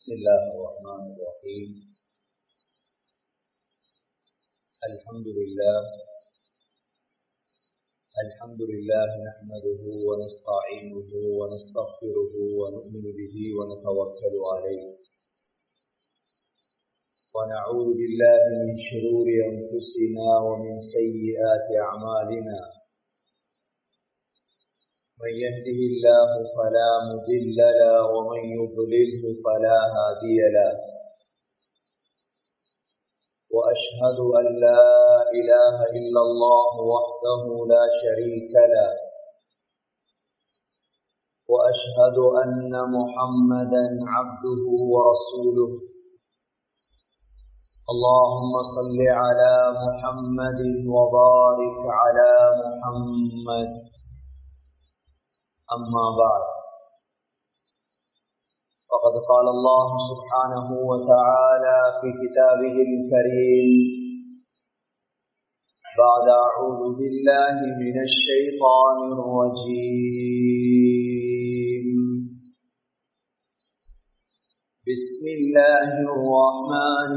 بسم الله الرحمن الرحيم الحمد لله الحمد لله نحمده ونستعينه ونستغفره ونؤمن به ونتوكل عليه ونعوذ بالله من شرور أنفسنا ومن سيئات أعمالنا من يهده الله فلا مضل له ومن يضلله فلا هادي له وأشهد أن لا إله إلا الله وحده لا شريك له وأشهد أن محمدا عبده ورسوله اللهم صل على محمد وبارك على محمد أما بعد فقد قال الله سبحانه وتعالى في كتابه الكريم بعد أعوذ بالله من الشيطان الرجيم بسم الله الرحمن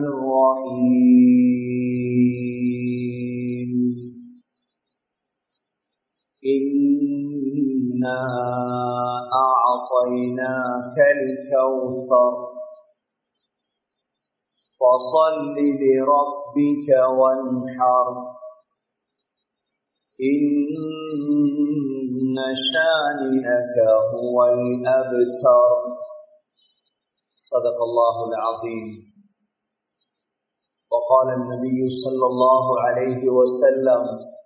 الرحيم إنا أعطيناك الكوثر فصل لربك وانحر إن شانئك هو الأبتر صدق الله العظيم وقال النبي صلى الله عليه وسلم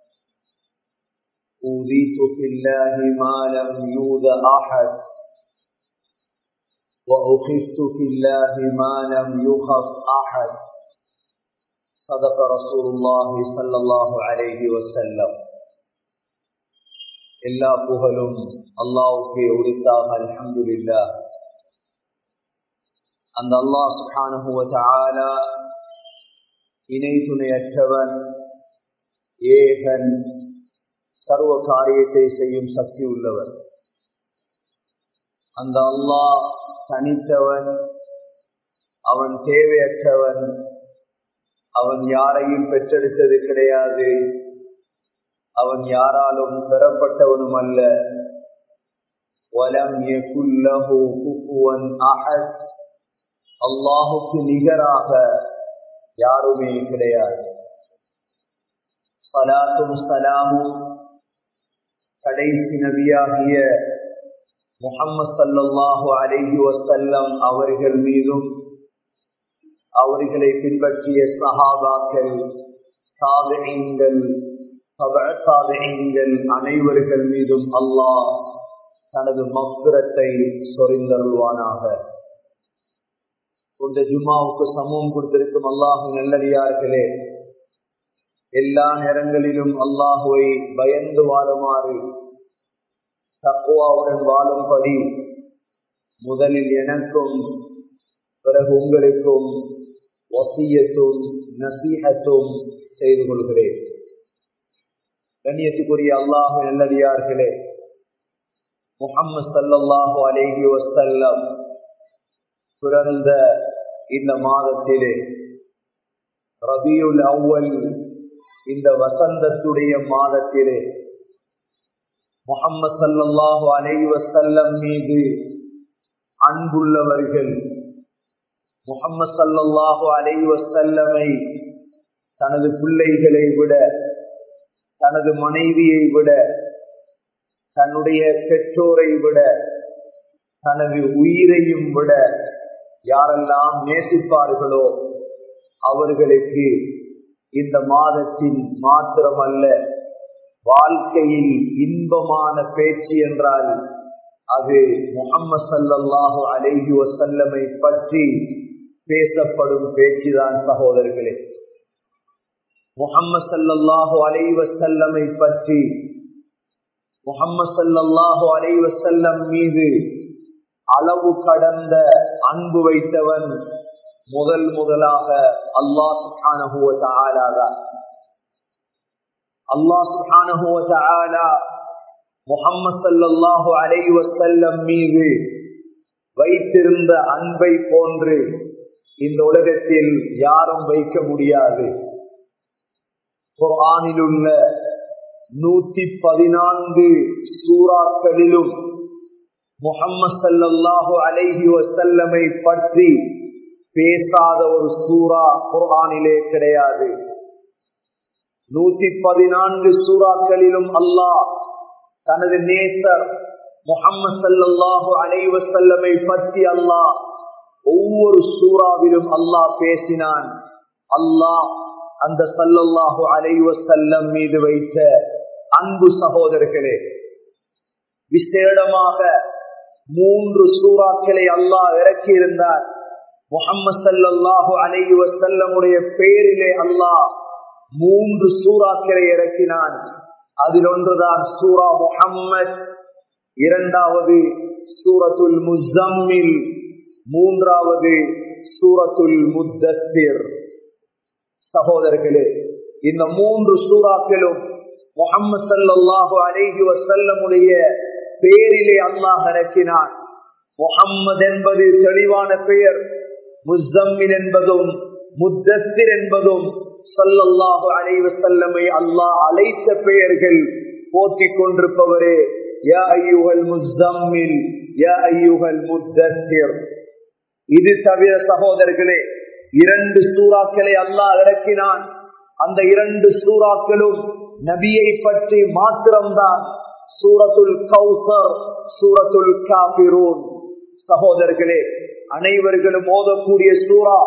أوذيت في الله ما لم يوذ أحد وأخفت في الله ما لم يخف أحد صدق رسول الله صلى الله عليه وسلم எல்லா புகழும் அல்லாவுக்கு உரித்தாக அல்ஹம்துலில்லா அந்த அல்லாஹ் சுப்ஹானஹு வ தஆலா இணை துணையற்றவன் ஏகன் சர்வ காரியத்தை செய்யும் சக்தி உள்ளவர் அந்த அல்லாஹ் தனித்தவன் அவன் தேவையற்றவன் அவன் யாரையும் பெற்றெடுத்தது கிடையாது அவன் யாராலும் பெறப்பட்டவனும் அல்ல வலம் அஹத் அல்லாஹுக்கு நிகராக யாருமே கிடையாது சலாத்தும் சலாமும் கடைசி நபியாகிய முகம்மது சல்லாஹூ அலஹி வசல்லம் அவர்கள் மீதும் அவர்களை பின்பற்றிய சஹாபாக்கள் சாதனைங்கள் சாதனைங்கள் அனைவர்கள் மீதும் அல்லாஹ் தனது மக்குரத்தை சொரிந்தருள்வானாக இந்த ஜும்மாவுக்கு சமூகம் கொடுத்திருக்கும் அல்லாஹு நல்லடியார்களே எல்லா நேரங்களிலும் அல்லாஹுவை பயந்து வாழுமாறு தக்குவாவுடன் வாழும்படி முதலில் எனக்கும் பிறகு உங்களுக்கும் வசியத்தும் நசீகத்தும் செய்து கொள்கிறேன் கண்ணியத்துக்குரிய அல்லாஹு நல்லடியார்களே முகம்மது சல்லாஹூ அலேஹி வசல்லம் பிறந்த இந்த மாதத்திலே ரபியுல் அவ்வல் இந்த வசந்தத்துடைய மாதத்திலே முகம்மது சல்லாஹூ அலை வசல்லம் மீது அன்புள்ளவர்கள் முகம்மது சல்லாஹூ அலை வசல்லமை தனது பிள்ளைகளை விட தனது மனைவியை விட தன்னுடைய பெற்றோரை விட தனது உயிரையும் விட யாரெல்லாம் நேசிப்பார்களோ அவர்களுக்கு இந்த மாதத்தில் மாத்திரமல்ல வாழ்க்கையில் இன்பமான பேச்சு என்றால் அது முகம்மது சல்லாஹு அலேஹி வசல்லமை பற்றி பேசப்படும் பேச்சுதான் சகோதரர்களே முகம்மது சல்லாஹு அலை வசல்லமை பற்றி முகம்மது சல்லாஹு அலை வசல்லம் மீது அளவு கடந்த அன்பு வைத்தவன் முதல் முதலாக அல்லாஹ் சுஹானஹுவ தான் அல்லாஹ் சுஹானஹுவ முகம்மது சல்லாஹு அலை வசல்லம் மீது வைத்திருந்த அன்பை போன்று இந்த உலகத்தில் யாரும் வைக்க முடியாது குர்ஆனில் உள்ள நூத்தி பதினான்கு சூறாக்களிலும் முகம்மது சல்லாஹு அலைஹி வசல்லமை பற்றி பேசாத ஒரு சூறா குர்ஆனிலே கிடையாது நூத்தி பதினான்கு சூறாக்களிலும் அல்லாஹ் தனது நேசர் முகம்மது சல்லாஹு அலைஹி வசல்லமை பற்றி அல்லாஹ் ஒவ்வொரு சூறாவிலும் அல்லாஹ் பேசினான் அல்லாஹ் அந்த சல்லல்லாஹு அலைவ செல்லம் மீது வைத்த அன்பு சகோதரர்களே விசேடமாக மூன்று சூறாக்களை அல்லாஹ் இறக்கியிருந்தார் முகம்மது சல்லாஹு அலைவ செல்லமுடைய பெயரிலே அல்லாஹ் மூன்று சூறாக்களை இறக்கினான் அதில் ஒன்றுதான் சூரா முஹம்மத் இரண்டாவது சூரத்துல் முசம்மில் மூன்றாவது சூரத்துல் முத்தத்திர் சகோதரர்களே இந்த மூன்று சூறாக்களும் முகமது சல்லாஹு அலைஹி வசல்லமுடைய பேரிலே அல்லாஹ் இறக்கினான் முகம்மது என்பது தெளிவான பெயர் முசம்மில் என்பதும் முத்தத்திர் என்பதும் சல்லல்லாஹு அலைஹி வசல்லமை அல்லாஹ் அழைத்த பெயர்கள் போற்றிக் கொண்டிருப்பவரே யா ஐயுகல் முசம்மில் யா ஐயுகல் முத்தத்திர் இது தவிர சகோதரர்களே இரண்டு சூறாக்களை அல்லாஹ் இறக்கினான் அந்த இரண்டு சூறாக்களும் நபியை பற்றி மாத்திரம்தான் சூரத்துல் கௌசர் சூரத்துல் காபிரூன் சகோதரர்களே அனைவர்களும் ஓதக்கூடிய சூறா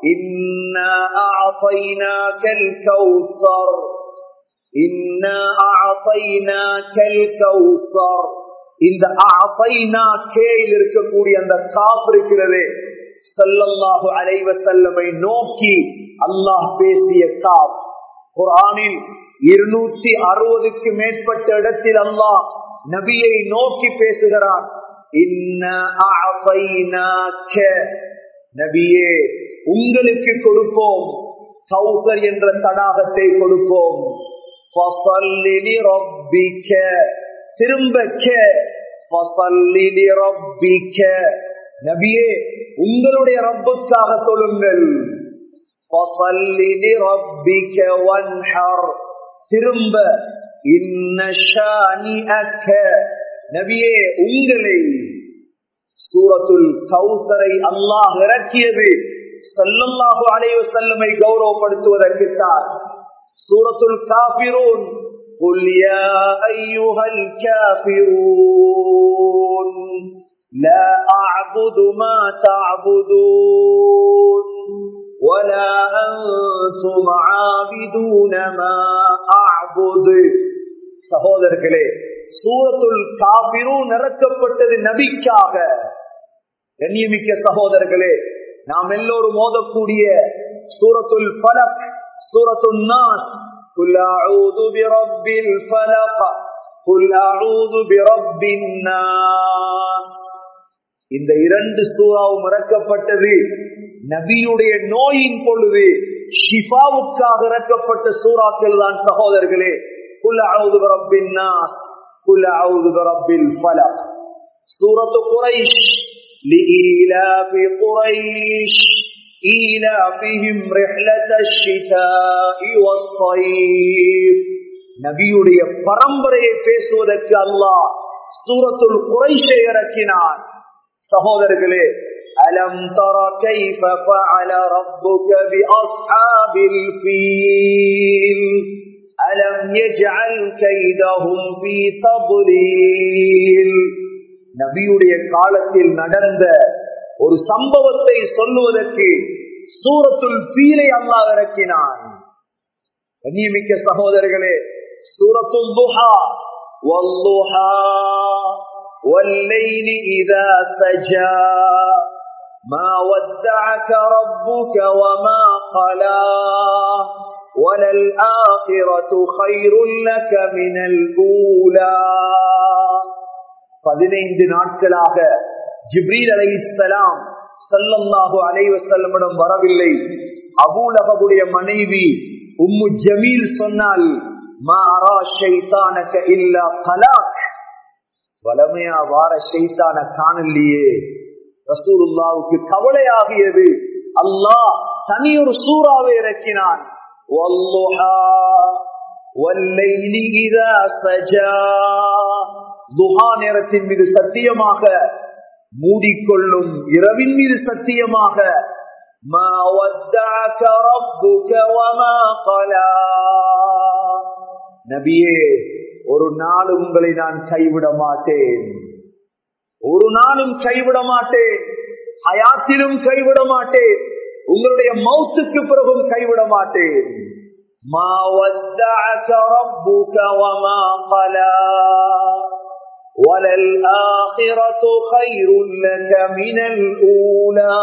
இந்த இருக்கக்கூடிய அந்த காப்பு இருக்கிறது சல்லல்லாஹு அலைவ செல்லமை நோக்கி அல்லாஹ் பேசிய காப் குரானில் இருநூற்றி அறுபதுக்கு மேற்பட்ட இடத்தில் அல்லாஹ் நபியை நோக்கி பேசுகிறான் நபியே உங்களுக்கு கொடுப்போம் கௌசர் என்ற தடாகத்தை கொடுப்போம் திரும்ப நபியே உங்களுடைய ரப்புக்காக தொழுங்கள் திரும்ப நபியே உங்களை சூரத்துல் கௌசரை அல்லாஹ் இறக்கியது சல்லல்லாஹு அலைய செல்லமை கௌரவப்படுத்துவதற்குத்தான் சூரத்துல் காபிரூன் قل يا أيها الكافرون لا أعبد ما تعبدون ولا أنتم عابدون ما أعبد சகோதரர்களே சூரத்துல் காபிரும் நிறக்கப்பட்டது நபிக்காக கண்ணியமிக்க சகோதரர்களே நாம் எல்லோரும் மோதக்கூடிய சூரத்துல் பலக் சூரத்துல் நாஸ் قل أعوذ برب الفلق قل أعوذ برب الناس இந்த இரண்டு சூறாவும் இறக்கப்பட்டது நபியுடைய நோயின் பொழுது ஷிஃபாவுக்காக இறக்கப்பட்ட சூறாக்கள் தான் சகோதரர்களே குல் அவுது ரப்பின் நாஸ் குல் அவுது ரப்பில் ஃபலக் சூரத்து குரைஷ் لإيلاف قريش إيلافهم رحلة الشتاء والصيف நபியுடைய பரம்பரையை பேசுவதற்கு அல்லாஹ் சூரத்துல் குறைஷை இறக்கினான் சகோதரர்களே அலம் தர கைஃப ஃபஅல ரப்புக பிஅஸ்ஹாபில் ஃபீல் அலம் யஜ்அல் கைதஹும் ஃபீ தضلீல் நபியுடைய காலத்தில் நடந்த ஒரு சம்பவத்தை சொல்லுவதற்கு சூரத்துல் ஃபீலை அல்லாஹ் இறக்கினான் கண்ணியமிக்க சகோதரர்களே சூரத்துல் துஹா والضحى والليل إذا سجى ما ودعك ربك وما قلى وللآخرة خير لك من الأولى பதினைந்து நாட்களாக ஜிப்ரீல் அலை இஸ்லாம் சல்லல்லாஹு அலைவசல்லமிடம் வரவில்லை அபூலகவுடைய மனைவி உம்மு ஜமீல் சொன்னால் வளமையா வார ஷைத்தான காணலையே ரசூலுல்லாவுக்கு கவலையாகியது அல்லாஹ் தனியொரு சூறாவை இறக்கினான் துஹா நேரத்தின் மீது சத்தியமாக மூடிக்கொள்ளும் இரவின் மீது சத்தியமாக ما ودعك ربك وما قلى நபியே ஒரு நாள் உங்களை நான் கைவிட மாட்டேன் ஒரு நாளும் கைவிட மாட்டேன் ஹயாத்திலும் கைவிட மாட்டேன் உங்களுடைய மௌத்துக்கு பிறகும் கைவிட மாட்டேன் ما ودعك ربك وما قلى وللآخرة خير لك من الأولى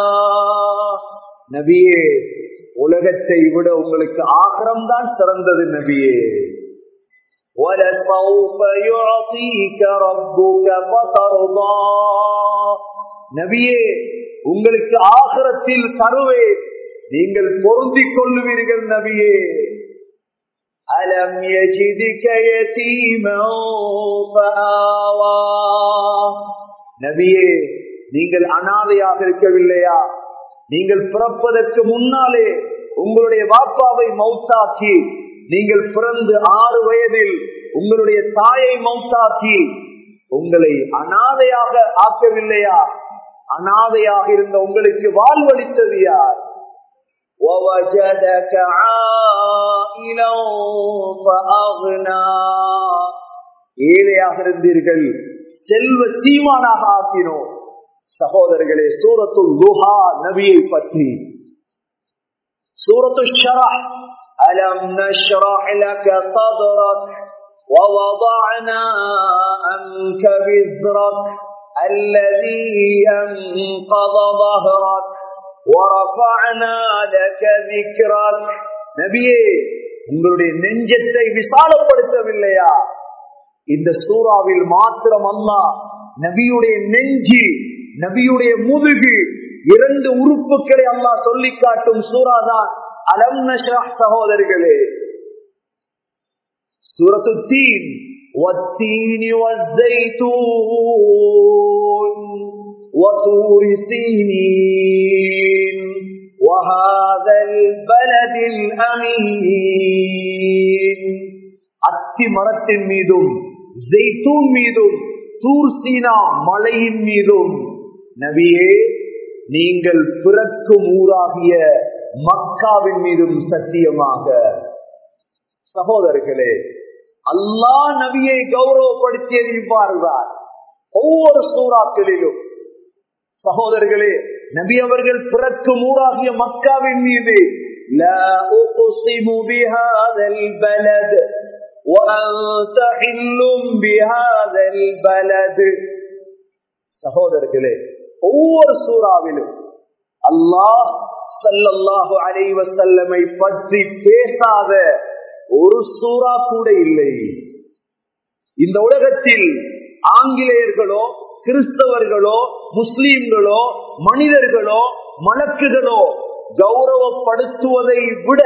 நபியே உலகத்தை விட உங்களுக்கு ஆகரம் தான் சிறந்தது நபியே وَلَسَوْفَ يُعْطِيكَ رَبُّكَ فَتَرْضَى நபியே உங்களுக்கு ஆகரத்தில் தருவேன் நீங்கள் பொருந்திக் கொள்ளுவீர்கள் நபியே அலம் يجدك يتيما فآوى நபியே நீங்கள் அனாதையாக இருக்கவில்லையா நீங்கள் பிறப்பதற்கு முன்னாலே உங்களுடைய வாப்பாவை மௌத்தாக்கி நீங்கள் பிறந்து ஆறு வயதில் உங்களுடைய தாயை மௌத்தாக்கி உங்களை அனாதையாக ஆக்கவில்லையா அனாதையாக இருந்த உங்களுக்கு வாழ்வளித்தது யார் وَوَجَدَكَ عَائِلًا فَأَغْنَى ஏழையாக இருந்தீர்கள் செல்வ சீமானாக ஆக்கினோம் சகோதரர்களே சூரத்துல் லுஹா நபியை பற்றி சூரத்து ஷரஹ் அலம் நஷ்ரஹ் லக صدرك ووضعنا عنك وزرك الذي أنقض ظهرك ورفعنا لك ذكرك நபியே உங்களுடைய நெஞ்சத்தை விசாலப்படுத்தவில்லையா இந்த சூறாவில் மாத்திரம் அல்லா நபியுடைய நெஞ்சு நபியுடைய முதுகு இரண்டு உறுப்புகளை அல்லா சொல்லி காட்டும் சூறாதான் அலம் நஷ்ரா சகோதரர்களே சூரத்து தீன் والتين والزيتون وطور سينين وهذا البلد الأمين அத்தி மரத்தின் மீதும் ஜெய்தூன் மீதும் தூர் சீனா மலையின் மீதும் நபியே நீங்கள் பிறக்கும் ஊராகிய மக்காவின் மீதும் சத்தியமாக சகோதரர்களே அல்லா நபியை கௌரவப்படுத்தியது இவ்வாறுதான் ஒவ்வொரு சூறாக்களிலும் சகோதரர்களே நபி அவர்கள் பிறக்கும் ஊராகிய மக்காவின் மீது لا أقسم بهذا البلد وأنت حل بهذا البلد சகோதரர்களே ஒவ்வொரு சூறாவிலும் அல்லாஹ் சல்லல்லாஹு அலைவ செல்லமை பற்றி பேசாத ஒரு சூறா கூட இல்லை இந்த உலகத்தில் ஆங்கிலேயர்களோ கிறிஸ்தவர்களோ முஸ்லீம்களோ மனிதர்களோ மலக்குகளோ கௌரவப்படுத்துவதை விட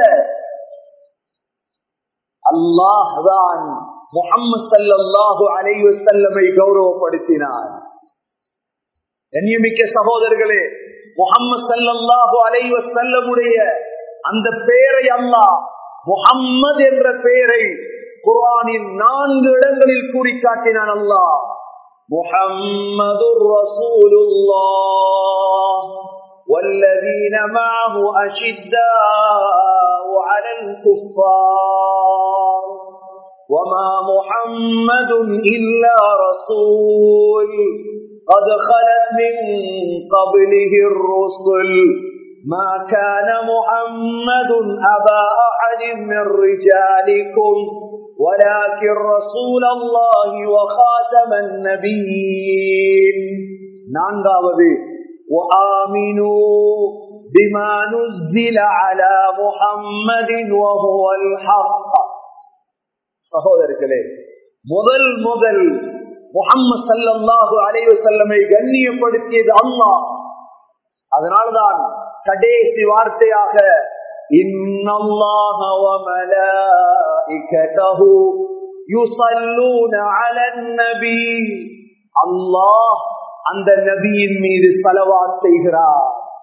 அல்லாஹ் முகம்மது சல்லாஹு அலைவ செல்லமை கௌரவப்படுத்தினார் கண்ணியமிக்க சகோதரர்களே முகம்மது சல்லாஹு அலைவ செல்லமுடைய அந்த பெயரை அல்லாஹ் முகம்மது என்ற பெயரை குரானின் நான்கு இடங்களில் கூறி காட்டினான் அல்லாஹ் முஹம்மது ரசூலுல்லாஹ் والذين معه أشداء على الكفار وما محمد إلا رسول قد خلت من قبله الرسل ما كان محمد أبا أحد من رجالكم ولكن رسول الله وخاتم النبيين نانغاوذي وآمنوا بما نزل على محمد وهو الحق சகோதரர்களே முதல் முதல் முகம்மது சல்லாஹு அலைவ செல்லமை கண்ணியப்படுத்தியது அல்லாஹ் அதனால்தான் கடைசி வார்த்தையாக இன்னல்லாஹ وملائكته يصلون على النبي அல்லாஹ் அந்த நபியின் மீது செலவா செய்கிறார்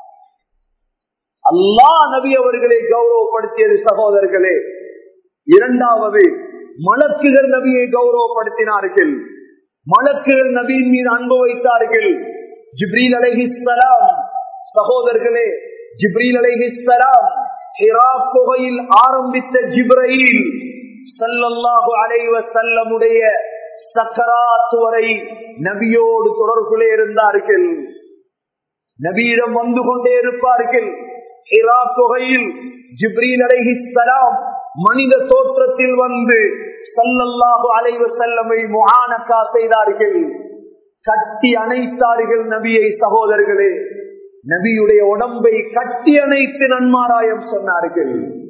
அல்லாஹ் நபி அவர்களை கௌரவப்படுத்தியது சகோதரர்களே இரண்டாவது மலக்குகள் நபியை கௌரவப்படுத்தினார்கள் மலக்குகள் நபியின் மீது அன்பு வைத்தார்கள் ஜிப்ரீல் அலைஹிஸ்ஸலாம் சகோதரர்களே ஜிப்ரீல் அலைஹிஸ்ஸலாம் ஹிரா குகையில் ஆரம்பித்த ஜிப்ரயில் சல்லல்லாஹு அலைவ செல்லமுடைய சக்கராத் வரை நபியோடு தொடர்புலே இருந்தார்கள் நபியிடம் வந்து கொண்டே இருப்பார்கள் ஹிரா குகையில் ஜிப்ரீல் அலைஹிஸ்ஸலாம் மனித தோற்றத்தில் வந்து சல்லல்லாஹு அலைவ செல்லமை முகானக்கா செய்தார்கள் கட்டி அணைத்தார்கள் நபியை சகோதரர்களே நபியுடைய உடம்பை கட்டி அணைத்து நன்மாராயம் சொன்னார்கள்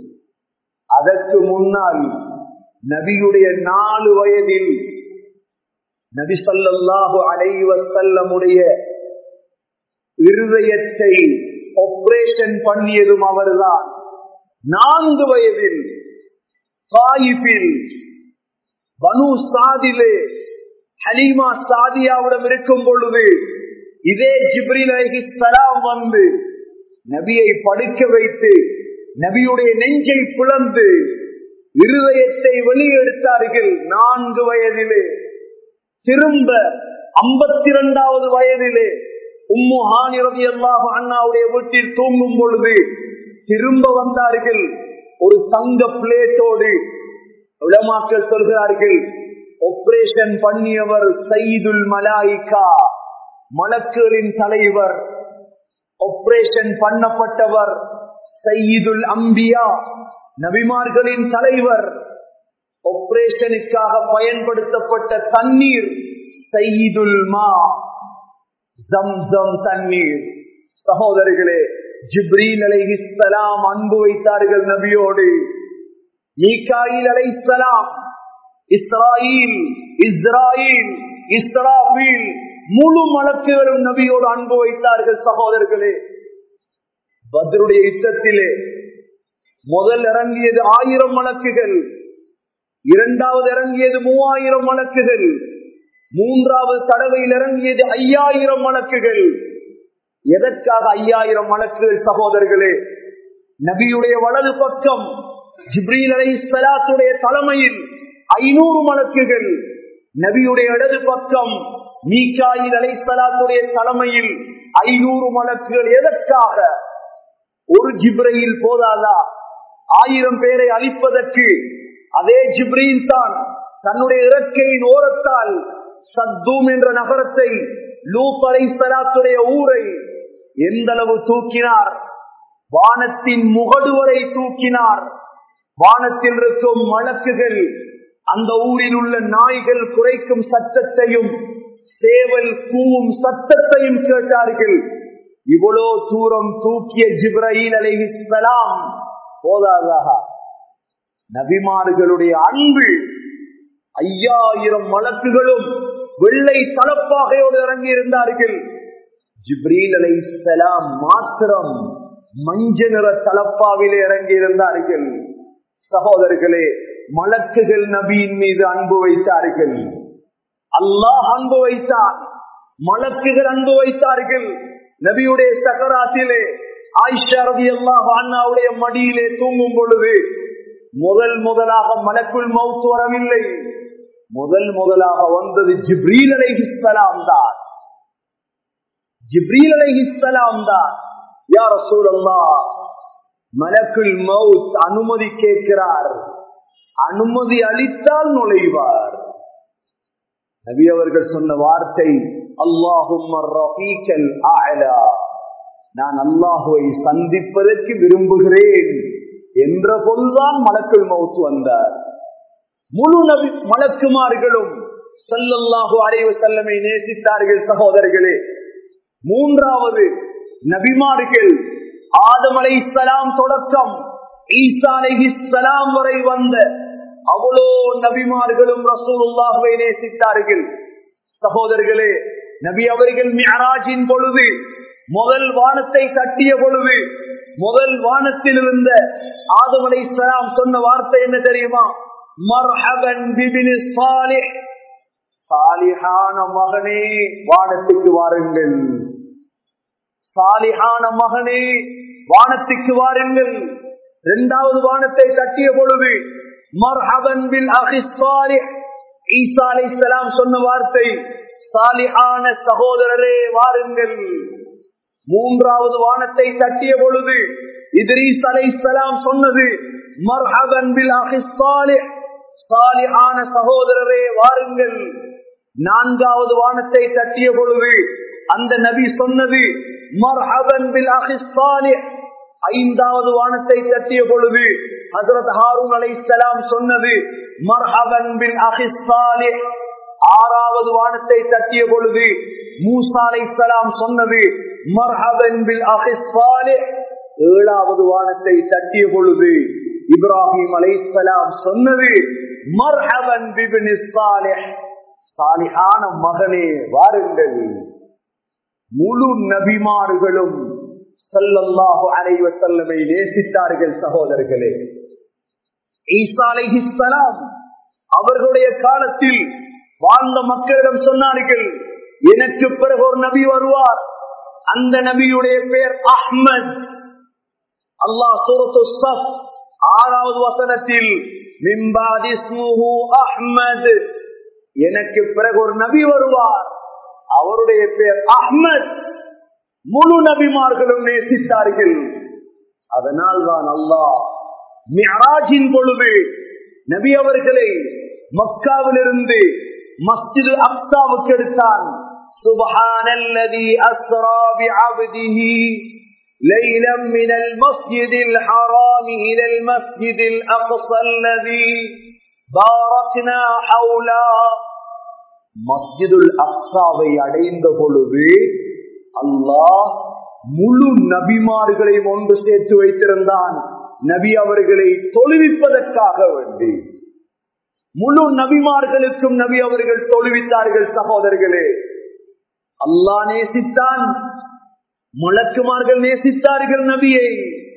அதற்கு முன்னால் நபியுடைய நாலு வயதில் நபி சல்லாஹு அலைவ செல்லமுடைய இருதயத்தை ஆபரேஷன் பண்ணியதும் அவர்தான் நான்கு வயதில் சாயிபில் பனு சாதிலே ஹலீமா சாதியாவிடம் இருக்கும் பொழுது இதே ஜிப்ரில் அலிஹிஸ்லாம் வந்து நபியை படுக்க வைத்து நபியுடைய நெஞ்சை பிளந்து இருதயத்தை வெளியெடுத்தார்கள் நான்கு வயதிலே திரும்ப ஐம்பத்தி இரண்டாவது வயதிலே உம்மு ஹானிரதி அல்லாஹ் அண்ணாவுடைய வீட்டில் தூங்கும் பொழுது திரும்ப வந்தார்கள் ஒரு தங்க பிளேட்டோடு உலமாக்கள் சொல்கிறார்கள் ஆபரேஷன் பண்ணியவர் சயீதுல் மலாய்கா மலக்குகளின் தலைவர் ஆபரேஷன் பண்ணப்பட்டவர் சயீதுல் அம்பியா நபிமார்களின் தலைவர் ஆபரேஷனுக்காக பயன்படுத்தப்பட்ட தண்ணீர் சயீதுல் மா ஜம்சம் தண்ணீர் சகோதரர்களே ஜிப்ரீல் அலைஹிஸ்ஸலாம் அன்பு வைத்தார்கள் நபியோடு மீகாயில் அலைஹிஸ்ஸலாம் இஸ்ராயில் இஸ்ராயில் இஸ்ராஃபீல் முழு மலக்குகளும் நபியோடு அன்பு வைத்தார்கள் சகோதரர்களே பத்ருடைய யுத்தத்திலே முதல் இறங்கியது ஆயிரம் மலக்குகள் இரண்டாவது இறங்கியது மூவாயிரம் மலக்குகள் மூன்றாவது தடவையில் இறங்கியது ஐயாயிரம் மலக்குகள் எதற்காக ஐயாயிரம் மலக்குகள் சகோதரர்களே நபியுடைய வலது பக்கம் ஜிப்ரீல் அலை சலாத்துடைய தலைமையில் ஐநூறு மலக்குகள் நபியுடைய இடது பக்கம் மீகாயில் அலை சலாத்துடைய தலைமையில் ஐநூறு மலக்குகள் எதற்காக ஒரு ஜிப்ரையில் போதாதா ஆயிரம் பேரை அழிப்பதற்கு அதே ஜிப்ரீல் தான் தன்னுடைய இறக்கையின் ஓரத்தால் சத்தூம் என்ற நகரத்தை லூத் அலை சலாத்துடைய ஊரை எந்த அளவு தூக்கினார் வானத்தின் முகடு வரை தூக்கினார் வானத்தில் இருக்கும் வழக்குகள் அந்த ஊரில் உள்ள நாய்கள் குறைக்கும் சத்தத்தையும் சேவல் கூவும் சத்தத்தையும் கேட்டார்கள் இவ்வளோ தூரம் தூக்கிய ஜிப்ரஹீல் அலைஹிஸ்ஸலாம் போதாதாக நபிமார்களுடைய அன்பு ஐயாயிரம் வழக்குகளும் வெள்ளை தலப்பாகையோடு இறங்கி இருந்தார்கள் ஜிப்ரீல் அலைஹிஸ்ஸலாம் மாத்திரம் மஞ்ச நிற தலப்பாவிலே இறங்கி இருந்தார்கள் சகோதரர்களே மலக்குகள் நபியின் மீது அன்பு வைத்தார்கள் அல்லாஹ் அன்பு வைத்தார் மலக்குகள் அன்பு வைத்தார்கள் நபியுடைய சக்கராத்திலே ஆயிஷா ரதி அல்லாஹ் அண்ணாவுடைய மடியிலே தூங்கும் பொழுது முதல் முதலாக மலக்குள் மவுத் வரவில்லை முதல் முதலாக வந்தது ஜிப்ரீல் அலைஹிஸ்ஸலாம் தான் ஜிப்ரீல் அலைஹிஸ்ஸலாம் தான் யார் சூழல்லா மலக்குள் மவுத் அனுமதி கேட்கிறார் அனுமதி அளித்தால் நுழைவார் நபி அவர்கள் சொன்ன வார்த்தை அல்லாஹும் நான் அல்லாஹுவை சந்திப்பதற்கு விரும்புகிறேன் என்ற பொழுதுதான் மலக்குள் மவுத்து வந்தார் முழு நபி மலக்குமார்களும் செல்லல்லாஹு அடைவு செல்லமை நேசித்தார்கள் சகோதரர்களே மூன்றாவது நபிமார்கள் ஆதம் அலை இஸ்லாம் தொடக்கம் ஈசா அலை இஸ்லாம் வரை வந்த அவ்வளோ நபிமார்களும் ரசூலுல்லாஹுவை நேசித்தார்கள் சகோதரர்களே நபி அவர்கள் மியராஜின் பொழுது முதல் வானத்தை கட்டிய பொழுது முதல் வானத்தில் இருந்த ஆதம் அலை இஸ்லாம் சொன்ன வார்த்தை என்ன தெரியுமா மர்ஹபன் பிபினி சாலிஹ் சாலிஹான மகனே வானத்துக்கு வாருங்கள் சாலிஹான மகனே வானத்துக்கு வாருங்கள் இரண்டாவது வானத்தை தட்டிய பொழுது மர்ஹபன் பில் அஹிஸ்வாலிஹ் ஈசா அலைஹிஸ்ஸலாம் சொன்ன வார்த்தை சாலிஹான சகோதரரே வாருங்கள் மூன்றாவது வானத்தை தட்டிய பொழுது இத்ரீஸ் அலைஹிஸ்ஸலாம் சொன்னது மர்ஹபன் பில் அஹிஸ்வாலிஹ் சாலிஹான சகோதரரே வாருங்கள் நான்காவது வானத்தை தட்டிய பொழுது அந்த நபி சொன்னது மர்ஹபன் பில் அஹிஸ்வாலிஹ் ஐந்தாவது வானத்தை தட்டிய பொழுது ஹசரத் ஹாரூன் அலைஹிஸ்ஸலாம் சொன்னது மர்ஹபன் பில் அஹிஸ்வாலிஹ் ஆறாவது வானத்தை தட்டிய பொழுது மூசா அலைஹிஸ்ஸலாம் சொன்னது மர்ஹபன் பில் அஹிஸ்வாலிஹ் ஏழாவது வானத்தை தட்டிய பொழுது இப்ராஹிம் அலைஹிஸ்ஸலாம் சொன்னது மர்ஹபன் பிபின் சாலிஹ் சாலிஹான மகனே வாருங்கள் முழு நபிமார்களும் சல்லல்லாஹு அலைஹி வஸல்லமை நேசித்தார்கள் சகோதரர்களே ஈசா அலைஹிஸ்ஸலாம் அவர்களுடைய காலத்தில் வாழ்ந்த மக்களிடம் சொன்னார்கள் எனக்கு பிறகு ஒரு நபி வருவார் அந்த நபியுடைய பெயர் அஹ்மத் அல்லாஹ் சூரத்து சஃப் ஆறாவது வசனத்தில் மிம்பாதி ஸ்முஹு அஹ்மத் எனக்கு பிறகு ஒரு நபி வருவார் அவருடைய பெயர் அஹ்மத் முழு நபிமார்களும் நேசித்தார்கள் அதனால் தான் அல்லாஹ் மியராஜின் பொழுது நபி அவர்களை மக்காவிலிருந்து மஸ்ஜிது அக்சாவுக்கு எடுத்தான் سبحان الذي أسرى بعبده ليلا من المسجد الحرام إلى المسجد الأقصى الذي باركنا حوله மஸ்ஜிதுல் அக்ஸாவை அடைந்த பொழுது அல்லாஹ் முழு நபிமார்களையும் ஒன்று சேர்த்து வைத்திருந்தான் நபி அவர்களை தொழுவிப்பதற்காக வேண்டி முழு நபிமார்களுக்கும் நபி அவர்கள் தொழுவித்தார்கள் சகோதரர்களே அல்லாஹ் நேசித்தான் முழக்குமார்கள் நேசித்தார்கள் நபியை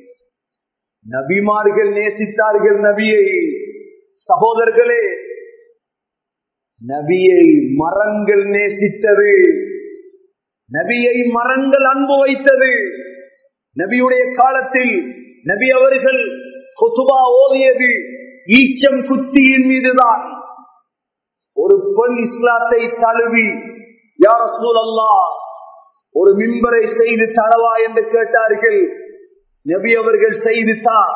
நபிமார்கள் நேசித்தார்கள் நபியை சகோதரர்களே நபியை மரங்கள் நேசித்தது நபியை மரங்கள் அன்பு வைத்தது நபியுடைய காலத்தில் நபி அவர்கள் கொசுபா ஓதியது ஈச்சம் குத்தியின் மீதுதான் ஒரு பெண் இஸ்லாத்தை தழுவி யார் சூழல்லா ஒரு மிம்பரை செய்து தளவா என்று கேட்டார்கள் நபி அவர்கள் செய்து தான்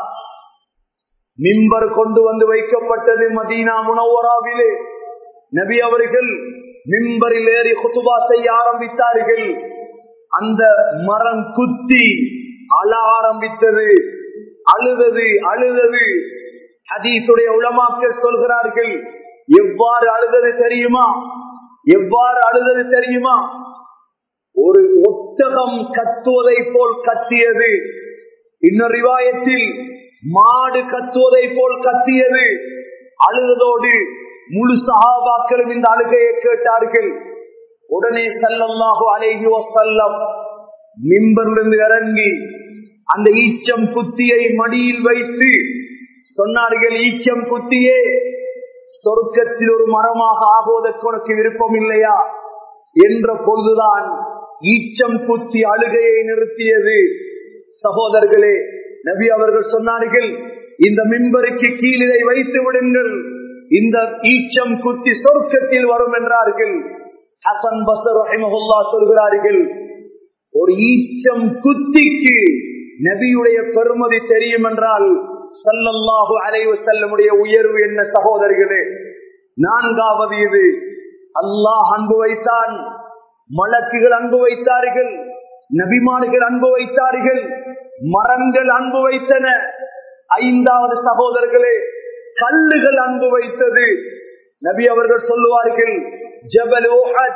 மிம்பர் கொண்டு வந்து வைக்கப்பட்டது மதீனா முனவராவிலே நபி அவர்கள் மிம்பரில் ஏறி குத்துபா செய்ய ஆரம்பித்தார்கள் அந்த மரம் குத்தி அழ ஆரம்பித்தது அழுதது அழுதது ஹதீசுடைய உளமாக்கள் சொல்கிறார்கள் எவ்வாறு அழுதது தெரியுமா எவ்வாறு அழுதது தெரியுமா ஒரு ஒட்டகம் கத்துவதை போல் கத்தியது இன்னொரு ரிவாயத்தில் மாடு கத்துவதை போல் கத்தியது அழுததோடு முழு சகாபாக்களும் இந்த அழுகையை கேட்டார்கள் உடனே செல்லமாக அழகி செல்லம் மிம்பரிலிருந்து இறங்கி அந்த ஈச்சம் குத்தியை மடியில் வைத்து சொன்னார்கள் ஈச்சம் குத்தியே சொர்க்கத்தில் ஒரு மரமாக ஆகுவதற்கு உனக்கு விருப்பம் இல்லையா என்ற பொழுதுதான் ஈச்சம் குத்தி அழுகையை நிறுத்தியது சகோதரர்களே நபி அவர்கள் சொன்னார்கள் இந்த மின்பருக்கு கீழிலை வைத்து விடுங்கள் இந்த ஈச்சம் குத்தி சொர்க்கத்தில் வரும் என்றார்கள் ஹசன் பசர் ரஹிமஹுல்லா சொல்கிறார்கள் ஒரு ஈச்சம் குத்திக்கு நபியுடைய பெருமதி தெரியும் என்றால் சல்லல்லாஹு அலைவு செல்லமுடைய உயர்வு என்ன சகோதரிகளே நான்காவது இது அல்லாஹ் அன்பு வைத்தான் மலக்குகள் அன்பு வைத்தார்கள் நபிமார்கள் அன்பு வைத்தார்கள் மரங்கள் அன்பு வைத்தன ஐந்தாவது சகோதரர்களே கல்லுகள் அன்பு வைத்தது நபி அவர்கள் சொல்லுவார்கள் ஜபல்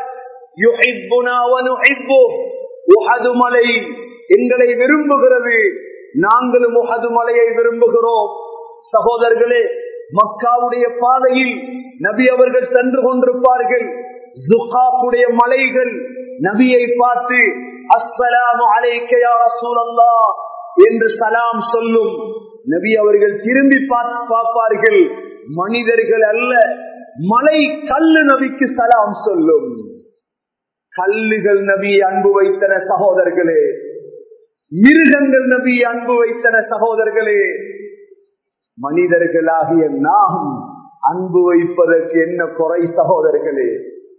உஹது மலை எங்களை விரும்புகிறது நாங்களும் உஹது மலையை விரும்புகிறோம் சகோதரர்களே மக்காவுடைய பாதையில் நபி அவர்கள் சென்று கொண்டிருப்பார்கள் ஜுஹாக்குடைய மலைகள் நபியை பார்த்து அஸ்ஸலாமு அலைக்கையா ரசூலல்லா என்று சலாம் சொல்லும் நபி அவர்கள் திரும்பி பார்ப்பார்கள் மனிதர்கள் அல்ல மலை கல்லு நபிக்கு சலாம் சொல்லும் கல்லுகள் நபி அன்பு வைத்தன சகோதரர்களே மிருகங்கள் நபி அன்பு வைத்தன சகோதரர்களே மனிதர்களாகிய நாம் அன்பு வைப்பதற்கு என்ன குறை சகோதரர்களே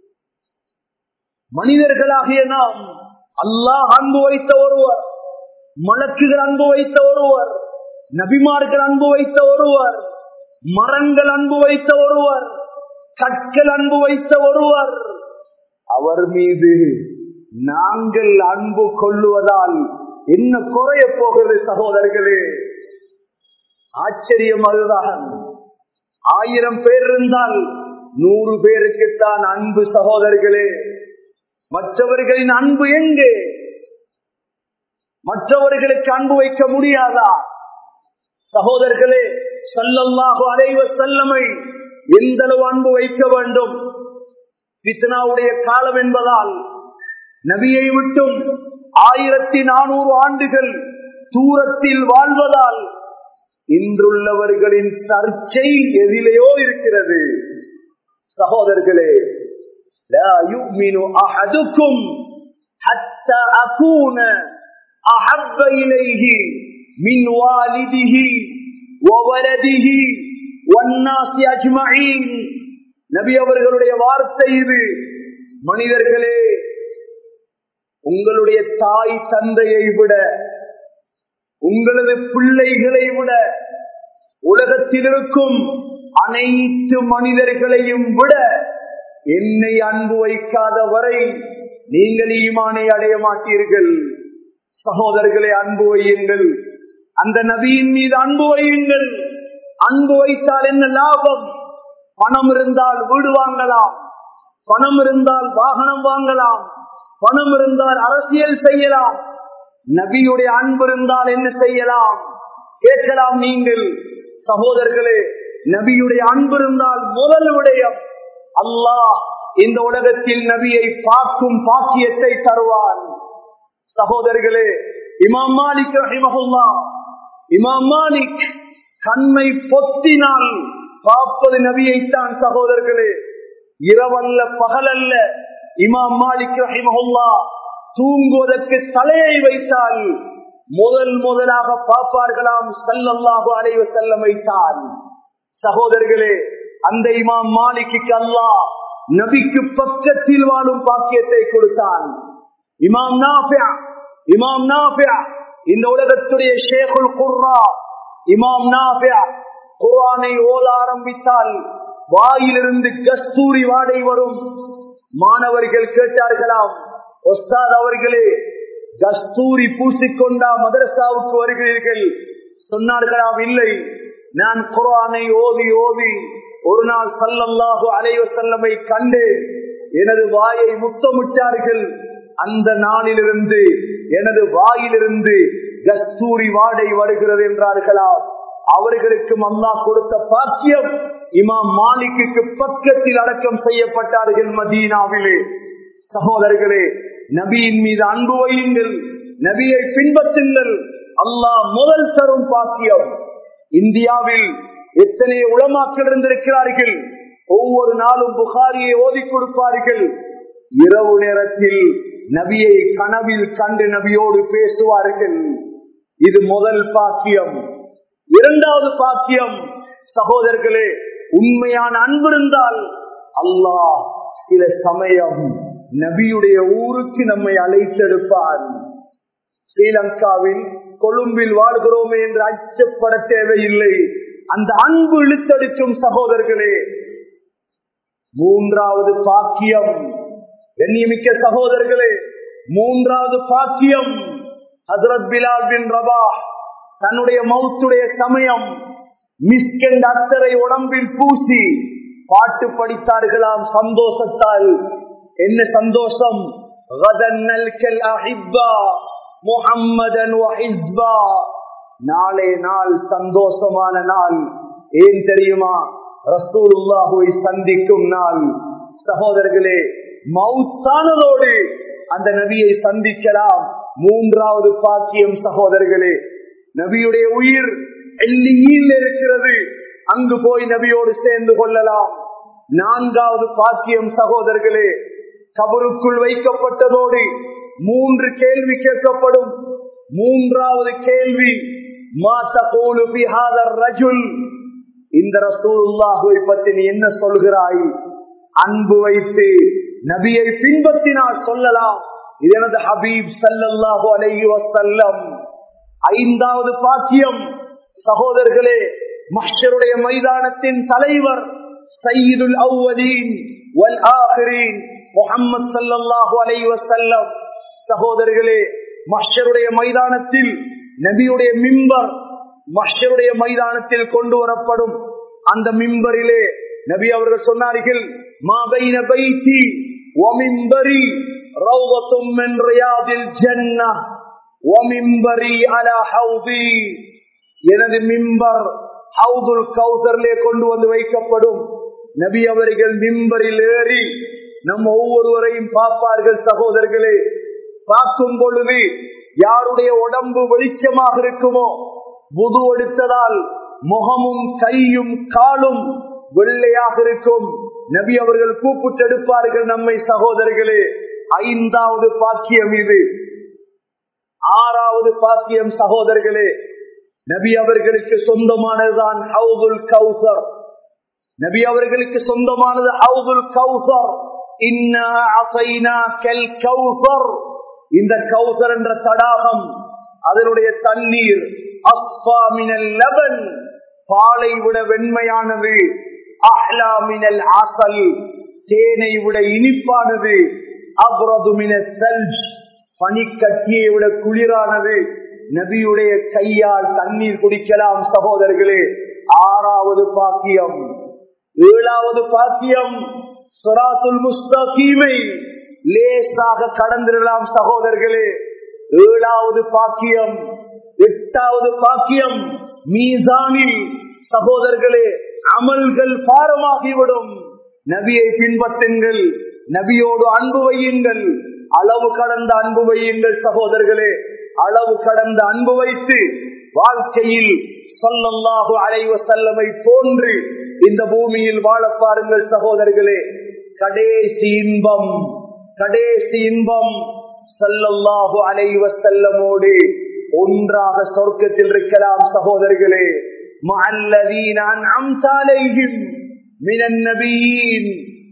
மனிதர்களாகிய நாம் அல்லாஹ் அன்பு வைத்த ஒருவர் மலக்குகள் அன்பு வைத்த ஒருவர் நபிமார்கள் அன்பு வைத்த ஒருவர் மரங்கள் அன்பு வைத்த ஒருவர் கற்கள் அன்பு வைத்த ஒருவர் அவர் மீது நாங்கள் அன்பு கொள்ளுவதால் என்ன குறைய போகிறது சகோதரர்களே ஆச்சரியம் அதுதான் ஆயிரம் பேர் இருந்தால் நூறு பேருக்குத்தான் அன்பு சகோதரர்களே மற்றவர்களின் அன்பு எங்கே மற்றவர்களுக்கு அன்பு வைக்க முடியாதா சகோதரர்களே சல்லல்லாஹு அலைவ செல்லமை எந்த அளவு அன்பு வைக்க வேண்டும் பித்னாவுடைய காலம் என்பதால் நபியை விட்டும் ஆயிரத்தி நானூறு ஆண்டுகள் தூரத்தில் வாழ்வதால் இன்றுள்ளவர்களின் சர்ச்சை எதிலேயோ இருக்கிறது சகோதரர்களே لا يؤمن أحدكم حتى أكون أحب إليه من والده وولده والناس أجمعين நபி அவர்களுடைய வார்த்தை இது மனிதர்களே உங்களுடைய தாய் தந்தையை விட உங்களது பிள்ளைகளை விட உலகத்தில் இருக்கும் அனைத்து மனிதர்களையும் விட என்னை அன்பு வைக்காத வரை நீங்கள் ஈமானை அடைய மாட்டீர்கள் சகோதரர்களை அன்பு வையுங்கள் அந்த நபியின் மீது அன்பு வையுங்கள் அன்பு வைத்தால் என்ன லாபம் பணம் இருந்தால் வீடு வாங்கலாம் பணம் இருந்தால் வாகனம் வாங்கலாம் பணம் இருந்தால் அரசியல் செய்யலாம் நபியுடைய அன்பு இருந்தால் என்ன செய்யலாம் கேட்கலாம் நீங்கள் சகோதரர்களே நபியுடைய அன்பு இருந்தால் முதல் விடயம் அல்லாஹ் இந்த உலகத்தில் நபியை பார்க்கும் பாக்கியத்தை தருவான் சகோதரர்களே இமாம் மாலிக் ரஹிமஹுல்லா இமாம் மாலிக் கண்ணை பொத்தினால் பார்ப்பது நபியைத்தான் சகோதரர்களே இரவல்ல பகலல்ல இமாம் மாலிக் ரஹிமஹுல்லா தூங்குவதற்கு தலையை வைத்தால் முதல் முதலாக பார்ப்பார்களாம் சல்லல்லாஹு அலைவ செல்ல வைத்தான் சகோதரர்களே அந்த இமாம் மாலிக்கு அல்லாஹ் நபிக்கு பக்கத்தில் வாழும் பாக்கியத்தை கொடுத்தான் இமாம் நாஃபியா இமாம் நாஃபியா இந்த உலகத்துடைய ஷேகுல் குர்ரா இமாம் நாஃபியா குர்ஆனை ஓத ஆரம்பித்தால் வாயிலிருந்து கஸ்தூரி வாடை வரும் மாணவர்கள் கேட்டார்களாம் ஒஸ்தாத் அவர்களே கஸ்தூரி பூசிக்கொண்டா மதரசாவுக்கு வருகிறீர்கள் சொன்னார்களாம் இல்லை நான் குரானை ஓதி ஓதி ஒரு நாள் சல்லல்லாஹு அலைவ செல்லமை கண்டு எனது வாயை முத்தமிட்டார்கள் அந்த நாளிலிருந்து எனது வாயிலிருந்து கஸ்தூரி வாடை வருகிறது என்றார்களா அவர்களுக்கும் அல்லாஹ் கொடுத்த பாக்கியம் இமாம் மாலிக்கு பக்கத்தில் அடக்கம் செய்யப்பட்டார்கள் மதீனாவிலே சகோதரர்களே நபியின் மீது அன்பு வையுங்கள் நபியை பின்பற்றுங்கள் அல்லாஹ் முதல் தரும் பாக்கியம் இந்தியாவில் எத்தனை உளமாக்கள் இருந்திருக்கிறார்கள் ஒவ்வொரு நாளும் புகாரியை ஓதி கொடுப்பார்கள் இரவு நேரத்தில் நபியை கனவில் கண்டு நபியோடு பேசுவார்கள் இது முதல் பாக்கியம் இரண்டாவது பாக்கியம் சகோதரர்களே உண்மையான அன்பு இருந்தால் அல்லாஹ் சில சமயம் நபியுடைய ஊருக்கு நம்மை அழைத்தெடுப்பான் ஸ்ரீலங்காவில் கொழும்பில் வாழ்கிறோமே என்று அச்சப்பட தேவையில்லை அந்த அன்பு இழுத்தடிக்கும் சகோதரர்களே மூன்றாவது பாக்கியம் கண்ணியமிக்க சகோதரர்களே மூன்றாவது பாக்கியம் ஹசரத் பிலால் பின் ரபா தன்னுடைய மௌத்துடைய சமயம் மிஸ்கெண்ட் அத்தரை உடம்பில் பூசி பாட்டு படித்தார்களாம் சந்தோஷத்தால் என்ன சந்தோஷம் முகம்மதன் நாளே நாள் சந்தோஷமான நாள் ஏன் தெரியுமா ரசூலுல்லாஹுவை சந்திக்கும் நாள் சகோதரர்களே மவுத்தானதோடு அந்த நபியை சந்திக்கலாம் மூன்றாவது பாக்கியம் சகோதரர்களே நபியுடைய உயிர் எல்லியில் இருக்கிறது அங்கு போய் நபியோடு சேர்ந்து கொள்ளலாம் நான்காவது பாக்கியம் சகோதரர்களே கபருக்குள் வைக்கப்பட்டதோடு மூன்று கேள்வி கேட்கப்படும் மூன்றாவது கேள்வி ரஜுல் இந்த ரசூலுல்லாஹுவை பற்றி நீ என்ன சொல்கிறாய் அன்பு வைத்து நபியை பின்பற்றினால் சொல்லலாம் இது எனது ஹபீப் சல்லல்லாஹு அலைஹி வசல்லம் ஐந்தாவது பாக்கியம் சகோதரர்களே மஷருடைய மைதானத்தின் தலைவர் சையீதுல் அவ்வலீன் வல் ஆஹிரீன் முஹம்மது ஸல்லல்லாஹு அலைஹி வஸல்லம் சகோதரர்களே மஷருடைய மைதானத்தில் நபியுடைய மிம்பர் மஷருடைய மைதானத்தில் கொண்டு வரப்படும் அந்த மிம்பரிலே நபி அவர்கள் சொன்னார்கள் மாபைன பைத்தி ومنبري روضة من رياض الجنة ومنبري على حوضي எனது மிம்பர் ஹவுதுல் கௌசர்லே கொண்டு வந்து வைக்கப்படும் நபி அவர்கள் மிம்பரில் ஏறி நம் ஒவ்வொருவரையும் பார்ப்பார்கள் சகோதரர்களே பார்க்கும் பொழுது யாருடைய உடம்பு வெளிச்சமாக இருக்குமோ புது எடுத்ததால் முகமும் கையும் காலும் வெள்ளையாக இருக்கும் நபி அவர்கள் கூப்பிட்டெடுப்பார்கள் நம்மை சகோதரர்களே ஐந்தாவது பாக்கியம் இது ஆறாவது பாக்கியம் சகோதரர்களே நபி அவர்களுக்கு சொந்தமானதுதான் ஹவுதுல் கௌசர் நபி அவர்களுக்கு சொந்தமானது ஹவுதுல் கௌசர் இந்த கௌசர் என்ற தடாகம் அதனுடைய தண்ணீர் அஸ்பாமினல் லபன் பாலை விட வெண்மையானது அஹ்லாமினல் ஆசல் தேனை விட இனிப்பானது அப்ரதுமின செல்ஜ் பனிக்கட்டியை விட குளிரானது நபியுடைய கையால் தண்ணீர் குடிக்கலாம் சகோதரர்களே ஆறாவது பாக்கியம் ஏழாவது பாக்கியம் சுராத்துல் முஸ்தகீமை லேசாக கடந்திடலாம் சகோதரர்களே ஏழாவது பாக்கியம் எட்டாவது பாக்கியம் மீசானில் சகோதரர்களே அமல்கள் பாரமாகிவிடும் நபியை பின்பற்றுங்கள் நபியோடு அன்பு வையுங்கள் அளவு கடந்த அன்பு வையுங்கள் சகோதரர்களே அளவு கடந்த அன்பு வைத்து வாழ்க்கையில் சொல்லல்லாஹு அலைவ செல்லமை போன்று இந்த பூமியில் வாழ பாருங்கள் சகோதரர்களே கடைசி இன்பம் கடைசி இன்பம் சல்லல்லாஹு அலைவ செல்லமோடு ஒன்றாக சொர்க்கத்தில் இருக்கலாம் சகோதரர்களே معلذين أنعمت عليهم من النبيين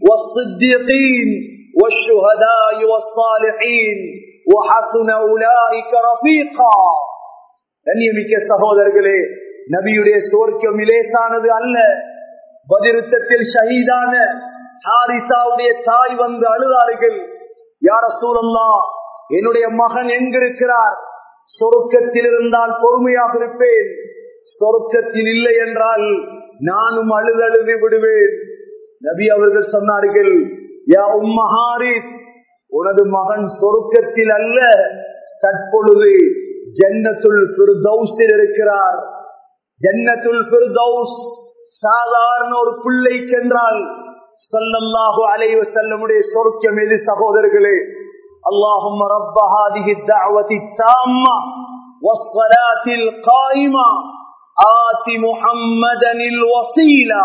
والصديقين والشهداء والصالحين وحسن أولئك رفيقا கண்ணியமிக்க சகோதரர்களே நபியுடைய சோர்க்கம் இலேசானது அல்ல பதிருத்தத்தில் ஷஹீதான ஹாரிசாவுடைய தாய் வந்து அழுதார்கள் யார சூழல்லா என்னுடைய மகன் எங்கிருக்கிறார் சொருக்கத்தில் இருந்தால் பொறுமையாக இருப்பேன் சொருக்கத்தில் இல்லை என்றால் நானும் அழுதழுது விடுவேன் நபி அவர்கள் சொன்னார்கள் யா உம்மஹாரிஸ் உனது மகன் சொருக்கத்தில் அல்ல தற்பொழுது ஜன்னத்துல் பிர்தௌஸில் இருக்கிறார் ஜன்னத்துல் பிர்தௌஸ் சாதாரண ஒரு பிள்ளைக்கு என்றால் சொல்லல்லாஹு அலைவ செல்லமுடைய சொர்க்கம் எது சகோதரர்களே اللهم رب هذه الدعوة التامة والصلاة القائمة آت محمدا الوسيلة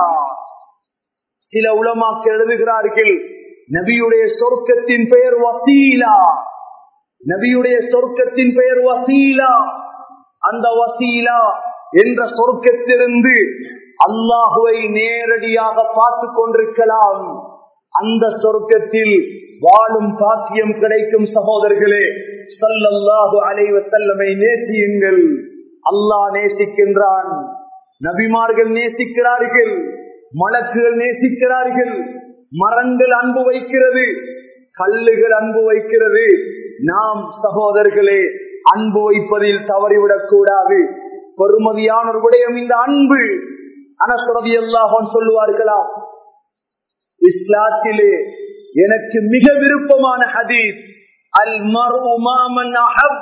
சில உலமாக்கள் எழுதுகிறார்கள் நபியுடைய சொர்க்கத்தின் பெயர் வசீலா நபியுடைய சொர்க்கத்தின் பெயர் வசீலா அந்த வசீலா என்ற சொர்க்கத்திலிருந்து அல்லாஹுவை நேரடியாக பார்த்து கொண்டிருக்கலாம் அந்த சொர்க்கத்தில் வாழும் பாக்கியம் கிடைக்கும் சகோதரர்களே சல்லல்லாஹு அலைவ செல்லமை நேசியுங்கள் அல்லாஹ் நேசிக்கின்றான் நபிமார்கள் நேசிக்கிறார்கள் மலக்குகள் நேசிக்கிறார்கள் மரங்கள் அன்பு வைக்கிறது கல்லுகள் அன்பு வைக்கிறது நாம் சகோதரர்களே அன்பு வைப்பதில் தவறிவிடக் கூடாது பெருமதியான ஒரு விடயம் இந்த அன்பு அனசுரதி அல்லாஹன் சொல்லுவார்களாம் இஸ்லாத்திலே எனக்கு மிக விருப்பமான ஹதீஸ் அல் மருமாமன்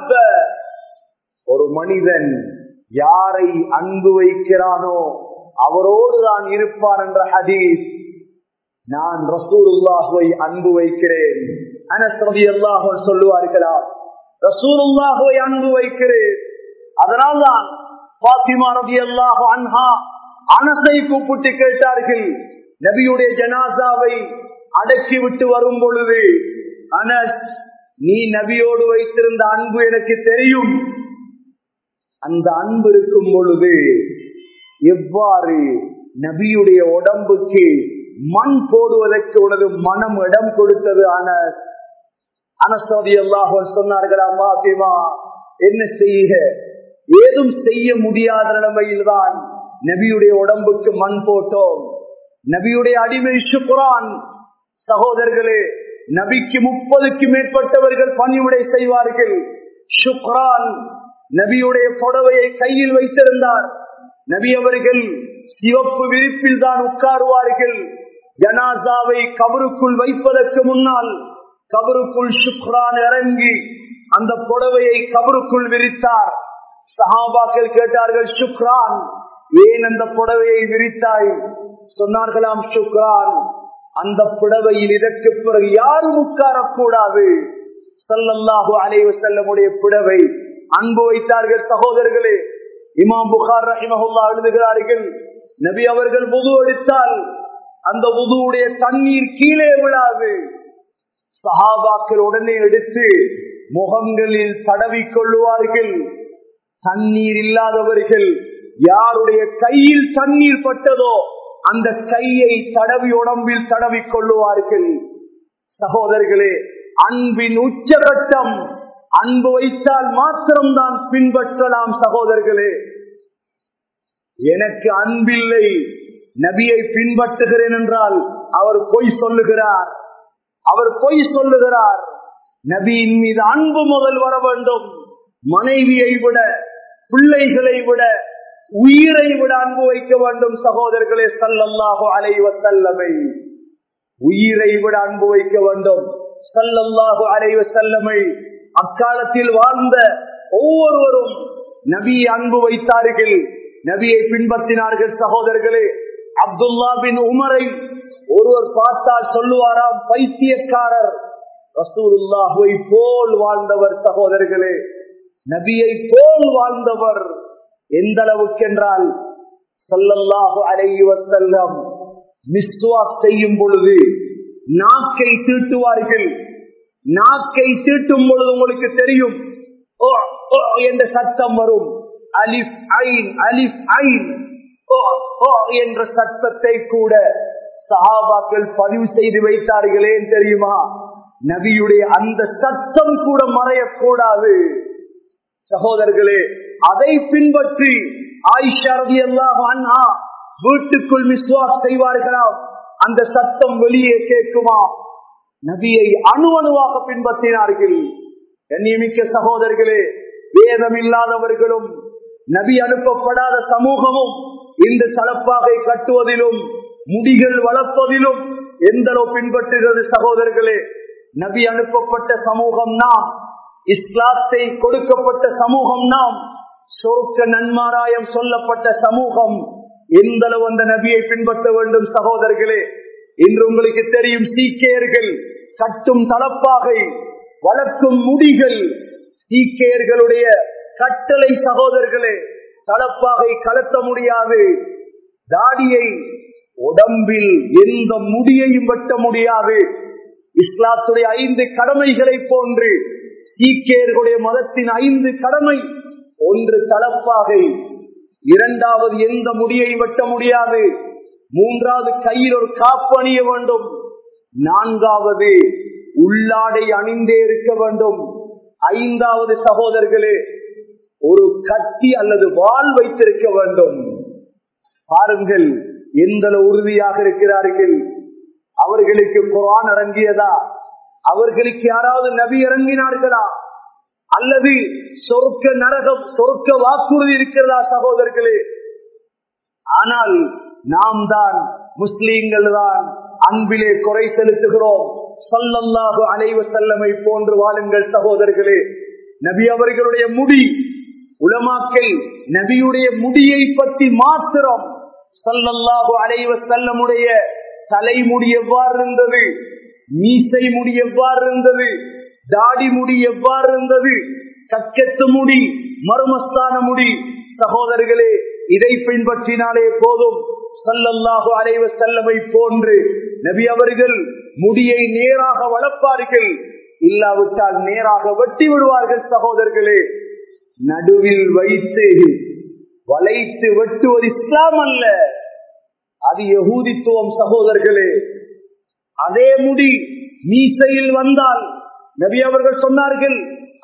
ஒரு மனிதன் யாரை அன்பு வைக்கிறானோ அவரோடு தான் இருப்பார் என்ற ஹதீஸ் நான் ரசூலுல்லாஹுவை அன்பு வைக்கிறேன் அனஸ்ரதி அல்லாஹ் சொல்லுவார்களா ரசூலுல்லாஹுவை அன்பு வைக்கிறேன் அதனால்தான் பாத்திமா ரதி அல்லாஹ் அன்ஹா அனசை கூப்பிட்டு கேட்டார்கள் நபியுடைய ஜனாசாவை அடக்கி விட்டு வரும் பொழுது அனஸ் நீ நபியோடு வைத்திருந்த அன்பு எனக்கு தெரியும் அந்த அன்பு இருக்கும் பொழுது எவ்வாறு நபியுடைய உடம்புக்கு மண் போடுவதற்கு உனது மனம் இடம் கொடுத்தது அனஸ் அனசதி அல்லாஹ் சொன்னார்களா மாசிமா என்ன செய்ய ஏதும் செய்ய முடியாத நிலைமையில் தான் நபியுடைய உடம்புக்கு மண் போட்டோம் நபியுடைய அடிமை சுக்குரான் சகோதரர்களே நபிக்கு முப்பதுக்கு மேற்பட்டவர்கள் பணிவுடை செய்வார்கள் சுக்ரான் நபியுடைய புடவையை கையில் வைத்திருந்தார் நபி அவர்கள் சிவப்பு விரிப்பில் தான் உட்காருவார்கள் ஜனாசாவை கபருக்குள் வைப்பதற்கு முன்னால் கபருக்குள் சுக்ரான் இறங்கி அந்த புடவையை கபருக்குள் விரித்தார் சஹாபாக்கள் கேட்டார்கள் சுக்ரான் ஏன் அந்த புடவையை விரித்தாய் சொன்னார்களாம் சுக்ரான் அந்த புடவையில் இதற்கு பிறகு யாரும் உட்காரக்கூடாது சல்லல்லாஹு அலைவு செல்லமுடைய புடவை அன்பு வைத்தார்கள் சகோதரர்களே இமாம் புகார் ரஹிமஹுல்லா எழுதுகிறார்கள் நபி அவர்கள் புது எடுத்தால் அந்த புதுவுடைய தண்ணீர் கீழே விழாது சஹாபாக்கள் உடனே எடுத்து முகங்களில் தடவி கொள்ளுவார்கள் தண்ணீர் இல்லாதவர்கள் யாருடைய கையில் தண்ணீர் பட்டதோ அந்த கையை தடவி உடம்பில் தடவி கொள்ளுவார்கள் சகோதரர்களே அன்பின் உச்சகட்டம் அன்பு வைத்தால் மாத்திரம்தான் பின்பற்றலாம் சகோதரர்களே எனக்கு அன்பில்லை நபியை பின்பற்றுகிறேன் என்றால் அவர் பொய் சொல்லுகிறார் அவர் பொய் சொல்லுகிறார் நபியின் மீது அன்பு முதல் வர வேண்டும் மனைவியை விட பிள்ளைகளை விட உயிரை விட அன்பு வைக்க வேண்டும் சகோதரர்களே சல்லல்லாஹு அலைவ செல்லமை உயிரை விட அன்பு வைக்க வேண்டும் சல்லல்லாஹு அலைவ செல்லமை அக்காலத்தில் வாழ்ந்த ஒவ்வொருவரும் நபியை அன்பு வைத்தார்கள் நபியை பின்பற்றினார்கள் சகோதரர்களே அப்துல்லா பின் உமரை ஒருவர் பார்த்தால் சொல்லுவாராம் பைத்தியக்காரர் ரசூலுல்லாஹுவை போல் வாழ்ந்தவர் சகோதரர்களே நபியை போல் வாழ்ந்தவர் எந்த அளவுக்கு என்றால் சொல்லல்லாஹு அலைஹி வஸல்லம் மிஸ்வாக் செய்யும் பொழுது நாக்கை தீட்டுவார்கள் நாக்கை தீட்டும் பொழுது உங்களுக்கு தெரியும் ஓ, ஓ என்ற சத்தம் வரும் அலிஃப் ஐன் அலிஃப் ஐன் ஓ, ஓ என்ற சத்தத்தை கூட சஹாபாக்கள் பதிவு செய்து வைத்தார்களே தெரியுமா நபியுடைய அந்த சத்தம் கூட மறையக்கூடாது சகோதரர்களே அதை பின்பற்றி ஆயிஷா ரதி அண்ணா வீட்டுக்குள் மிஸ்வாஸ் செய்வார்களாம் அந்த சத்தம் வெளியே கேட்குமா நபியை அணு அணுவாக பின்பற்றினார்கள் கண்ணியமிக்க சகோதரர்களே வேதம் இல்லாதவர்களும் நபி அனுப்பப்படாத சமூகமும் இந்த தலப்பாகை கட்டுவதிலும் முடிகள் வளர்ப்பதிலும் எந்த அளவு பின்பற்றுகிறது சகோதரர்களே நபி அனுப்பப்பட்ட சமூகம் நாம் இஸ்லாத்தை கொடுக்கப்பட்ட சமூகம் நாம் சொர்க்க நன்மாராயம் சொல்லப்பட்ட சமூகம் எந்த அளவு அந்த நபியை பின்பற்ற வேண்டும் சகோதரர்களே இன்று உங்களுக்கு தெரியும் சீக்கியர்கள் கட்டும் தலப்பாகை வளர்க்கும் முடிகள் சீக்கியர்களுடைய கட்டளை சகோதரர்களே தலப்பாகை கலத்த முடியாது தாடியை உடம்பில் எந்த முடியையும் வெட்ட முடியாது இஸ்லாத்துடைய ஐந்து கடமைகளை போன்று சீக்கியர்களுடைய மதத்தின் ஐந்து கடமை ஒன்று தலப்பாகை இரண்டாவது எந்த முடியை வெட்ட முடியாது மூன்றாவது கையில் ஒரு காப்பு அணிய வேண்டும் நான்காவது உள்ளாடை அணிந்தே இருக்க வேண்டும் ஐந்தாவது சகோதரர்களே ஒரு கத்தி அல்லது வால் வைத்திருக்க வேண்டும் பாருங்கள் எந்த அளவு உறுதியாக இருக்கிறார்கள் அவர்களுக்கு குரான் இறங்கியதா அவர்களுக்கு யாராவது நபி இறங்கினார்களா அல்லது சொர்க்க நரகம் சொர்க்க வாக்குறுதி இருக்கிறதா சகோதரர்களே ஆனால் நாம் தான் முஸ்லீம்கள் தான் அன்பிலே குறை செலுத்துகிறோம் சொல்லல்லாஹு அலைவ செல்லமை போன்று வாழுங்கள் சகோதரர்களே நபி அவர்களுடைய முடி உலமாக்கல் நபியுடைய முடியை பற்றி மாத்திரம் சொல்லல்லாஹு அலைவ செல்லமுடைய தலைமுடி எவ்வாறு இருந்தது மீசை முடி எவ்வாறு இருந்தது தாடி முடி எவ்வாறு இருந்தது கக்கத்து முடி மர்மஸ்தான முடி சகோதரர்களே இதை பின்பற்றினாலே போதும் சல்லல்லாஹு அலைவ செல்லமை போன்று நபி அவர்கள் முடியை நேராக வளர்ப்பார்கள் இல்லாவிட்டால் நேராக வெட்டி விடுவார்கள் சகோதரர்களே நடுவில் வைத்து வளைத்து வெட்டுவது இஸ்லாம் அல்ல அது யகூதித்துவம் சகோதரர்களே அதே முடி மீசையில் வந்தால் நபி அவர்கள் சொன்னார்கள்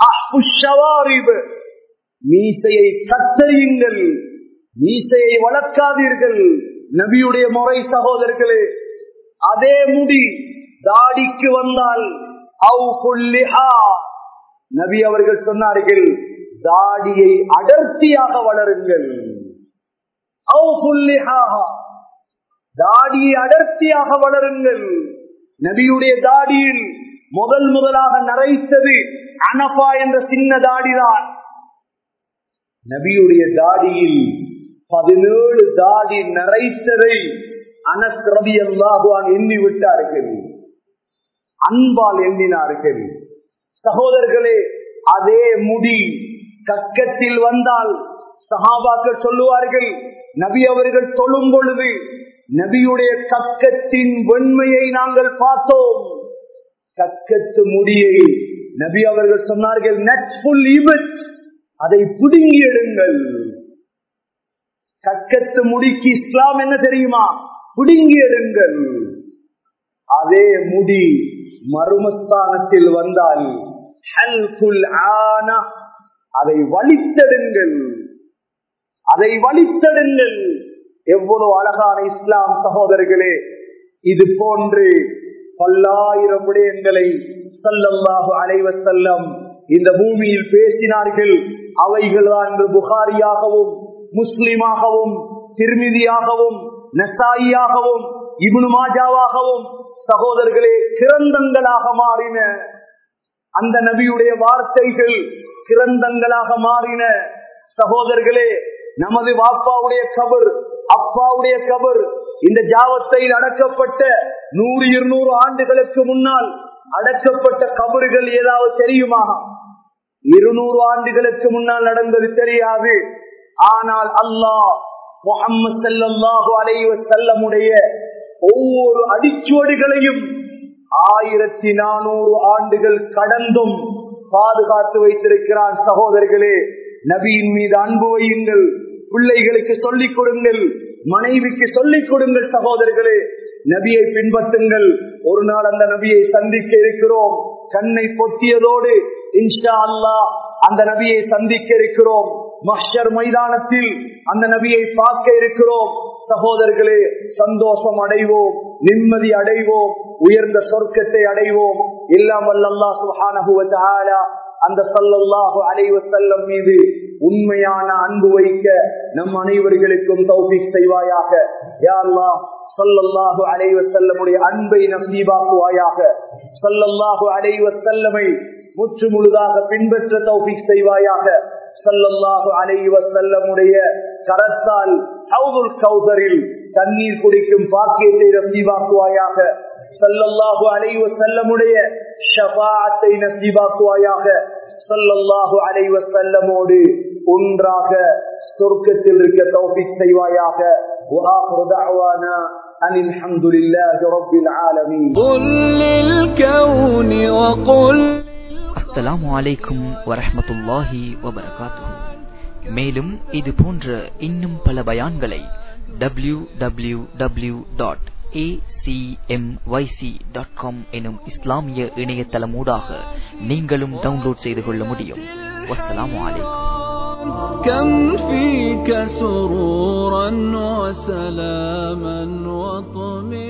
மீசையை கத்தறியுங்கள் மீசையை வளர்க்காதீர்கள் நபியுடைய முறை சகோதரர்களே அதே முடி தாடிக்கு வந்தால் நபி அவர்கள் சொன்னார்கள் தாடியை அடர்த்தியாக வளருங்கள் தாடியை அடர்த்தியாக வளருங்கள் நபியுடைய தாடியில் முதல் முதலாக நரைத்தது அனபா என்ற சின்ன தாடிதான் நபியுடைய தாடியில் பதினேழு தாடி நரைத்ததை அனஸ் ரவி அல்லாஹுவான் எண்ணி விட்டார்கள் அன்பால் எண்ணினார்கள் சகோதரர்களே அதே முடி கக்கத்தில் வந்தால் சகாபாக்கள் சொல்லுவார்கள் நபி அவர்கள் தொழும் பொழுது நபியுடைய கக்கத்தின் வெண்மையை நாங்கள் பார்த்தோம் கக்கத்து முடியை நபி அவர்கள் சொன்னார்கள் அதை புடுங்கி எடுங்கள் கக்கத்து முடிக்கு இஸ்லாம் என்ன தெரியுமா புடுங்கி எடுங்கள் அதே முடி மருமஸ்தானத்தில் வந்தால் அதை வலித்தடுங்கள் அதை வலித்தடுங்கள் எவ்வளவு அழகான இஸ்லாம் சகோதரர்களே இது போன்று பல்லாயிரம் விடயங்களை சல்லல்லாஹு அலைவ செல்லம் இந்த பூமியில் பேசினார்கள் அவைகள் தான் புகாரியாகவும் முஸ்லிமாகவும் திருமிதியாகவும் நசாயியாகவும் இபுனு மாஜாவாகவும் சகோதரர்களே கிரந்தங்களாக மாறின அந்த நபியுடைய வார்த்தைகள் கிரந்தங்களாக மாறின சகோதரர்களே நமது வாப்பாவுடைய கபர் அப்பாவுடைய கபர் இந்த ஜாவத்தையில் அடக்கப்பட்ட நூறு இருநூறு ஆண்டுகளுக்கு முன்னால் அடக்கப்பட்ட கபறுகள் ஏதாவது தெரியுமா இருநூறு ஆண்டுகளுக்கு முன்னால் நடந்தது தெரியாது ஆனால் அல்லாஹ் முகம்மது செல்லல்லாஹு அலைவ செல்லமுடைய ஒவ்வொரு அடிச்சுவடுகளையும் ஆயிரத்தி நானூறு ஆண்டுகள் கடந்தும் பாதுகாத்து வைத்திருக்கிறான் சகோதரர்களே நபியின் மீது அன்பு வையுங்கள் பிள்ளைகளுக்கு சொல்லிக் கொடுங்கள் மனைவிக்கு சொல்லிக் கொடுங்கள் சகோதரர்களே நபியை பின்பற்றுங்கள் ஒரு நாள் அந்த நபியை சந்திக்க இருக்கிறோம் கண்ணை பொத்தியதோடு இன்ஷா அல்லா அந்த நபியை சந்திக்க இருக்கிறோம் மஷர் மைதானத்தில் அந்த நபியை பார்க்க இருக்கிறோம் சகோதரர்களே சந்தோஷம் அடைவோம் நிம்மதி அடைவோம் உயர்ந்த சொர்க்கத்தை அடைவோம் எல்லாம் வல்லல்லா சுஹானஹுவ அந்த சல்லல்லாஹு அலைவ செல்லம் மீது உண்மையான அன்பு வைக்க நம் அனைவர்களுக்கும் தௌபிக் செய்வாயாக யாழ்லா சல்லல்லாஹு அலைவ செல்லமுடைய அன்பை நசீபாக்குவாயாக சல்லல்லாஹு அலைவ செல்லமை முற்று முழுதாக பின்பற்ற தௌபிக் செய்வாயாக சல்லல்லாஹு அலைவ செல்லமுடைய கரத்தால் ஹவுதுல் கௌதரில் தண்ணீர் குடிக்கும் பாக்கியத்தை நசீபாக்குவாயாக சல்லல்லாஹு அலைவ செல்லமுடைய ஷபாத்தை நசீபாக்குவாயாக சல்லல்லாஹு அலைவ செல்லமோடு ஒன்றாக சொர்க்கத்தில் இருக்க தௌபிக் செய்வாயாக وآخر دعوانا أن الحمد لله رب العالمين قل للكون وقل அஸ்ஸலாமு அலைக்கும் வரஹ்மத்துல்லாஹி வபரகாத்துஹு மேலும் இது போன்ற இன்னும் பல பயான்களை W W W dot acmyc.com எனும் இஸ்லாமிய இணையதளமூடாக நீங்களும் டவுன்லோட் செய்து கொள்ள முடியும் வஸ்ஸலாமு அலைக்கும் كم فيك سرورا وسلاما وطمئنا